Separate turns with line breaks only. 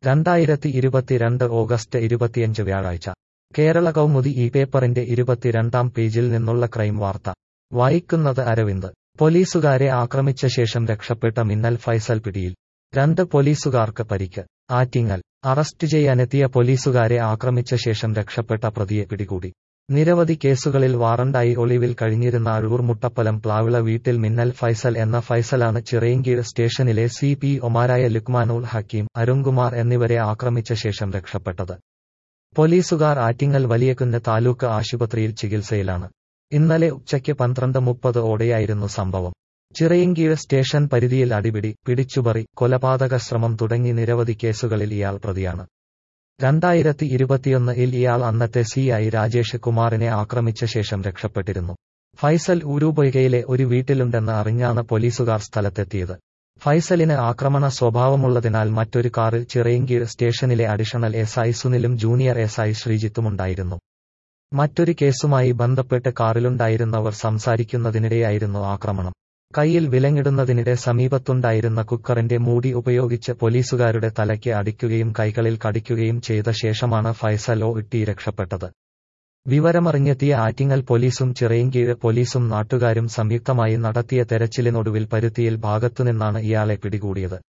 രണ്ടായിരത്തി ഇരുപത്തിരണ്ട് ഓഗസ്റ്റ് ഇരുപത്തിയഞ്ച് വ്യാഴാഴ്ച കേരള കൗമുദി ഈ പേപ്പറിന്റെ ഇരുപത്തിരണ്ടാം പേജിൽ നിന്നുള്ള ക്രൈം വാർത്ത വായിക്കുന്നത് അരവിന്ദ് പോലീസുകാരെ ആക്രമിച്ച ശേഷം രക്ഷപ്പെട്ട മിന്നൽ ഫൈസൽ പിടിയിൽ രണ്ട് പോലീസുകാർക്ക് പരിക്ക് ആറ്റിങ്ങൽ അറസ്റ്റ് ചെയ്യാനെത്തിയ പോലീസുകാരെ ആക്രമിച്ച ശേഷം രക്ഷപ്പെട്ട പ്രതിയെ പിടികൂടി നിരവധി കേസുകളിൽ വാറണ്ടായി ഒളിവിൽ കഴിഞ്ഞിരുന്ന അഴൂർ മുട്ടപ്പലം പ്ലാവിള വീട്ടിൽ മിന്നൽ ഫൈസൽ എന്ന ഫൈസലാണ് ചിറയൻകീഴ് സ്റ്റേഷനിലെ സി പി ഒമാരായ ലുക്മാനുൽ ഹക്കീം അരുൺകുമാർ എന്നിവരെ ആക്രമിച്ച ശേഷം രക്ഷപ്പെട്ടത് പോലീസുകാർ ആറ്റിങ്ങൽ വലിയകുന്ന് താലൂക്ക് ആശുപത്രിയിൽ ചികിത്സയിലാണ് ഇന്നലെ ഉച്ചയ്ക്ക് പന്ത്രണ്ട് മുപ്പത് ഓടെയായിരുന്നു സംഭവം ചിറയൻകീഴ് സ്റ്റേഷൻ പരിധിയിൽ അടിപിടി പിടിച്ചുപറി കൊലപാതക ശ്രമം തുടങ്ങി നിരവധി കേസുകളിൽ ഇയാൾ പ്രതിയാണ് രണ്ടായിരത്തി ഇരുപത്തിയൊന്നിൽ ഇയാൾ അന്നത്തെ സി ഐ രാജേഷ് കുമാറിനെ ആക്രമിച്ച ശേഷം രക്ഷപ്പെട്ടിരുന്നു ഫൈസൽ ഊരുപൊയ്കയിലെ ഒരു വീട്ടിലുണ്ടെന്ന് അറിഞ്ഞാണ് പോലീസുകാർ സ്ഥലത്തെത്തിയത് ഫൈസലിന് ആക്രമണ സ്വഭാവമുള്ളതിനാൽ മറ്റൊരു കാറിൽ ചിറയൻകീഴ് സ്റ്റേഷനിലെ അഡീഷണൽ എസ് ഐ സുനിലും ജൂനിയർ എസ് ഐ ശ്രീജിത്തുമുണ്ടായിരുന്നു മറ്റൊരു കേസുമായി ബന്ധപ്പെട്ട് കാറിലുണ്ടായിരുന്നവർ സംസാരിക്കുന്നതിനിടെയായിരുന്നു ആക്രമണം കയ്യിൽ വിലങ്ങിടുന്നതിനിടെ സമീപത്തുണ്ടായിരുന്ന കുക്കറിന്റെ മൂടി ഉപയോഗിച്ച് പോലീസുകാരുടെ തലയ്ക്ക് അടിക്കുകയും കൈകളിൽ കടിക്കുകയും ചെയ്ത ശേഷമാണ് ഫൈസലോ ഇട്ടി രക്ഷപ്പെട്ടത് വിവരമറിഞ്ഞെത്തിയ ആറ്റിങ്ങൽ പോലീസും ചിറയൻകീഴ് പോലീസും നാട്ടുകാരും സംയുക്തമായി നടത്തിയ തെരച്ചിലിനൊടുവിൽ പരുത്തിയിൽ ഭാഗത്തുനിന്നാണ് ഇയാളെ പിടികൂടിയത്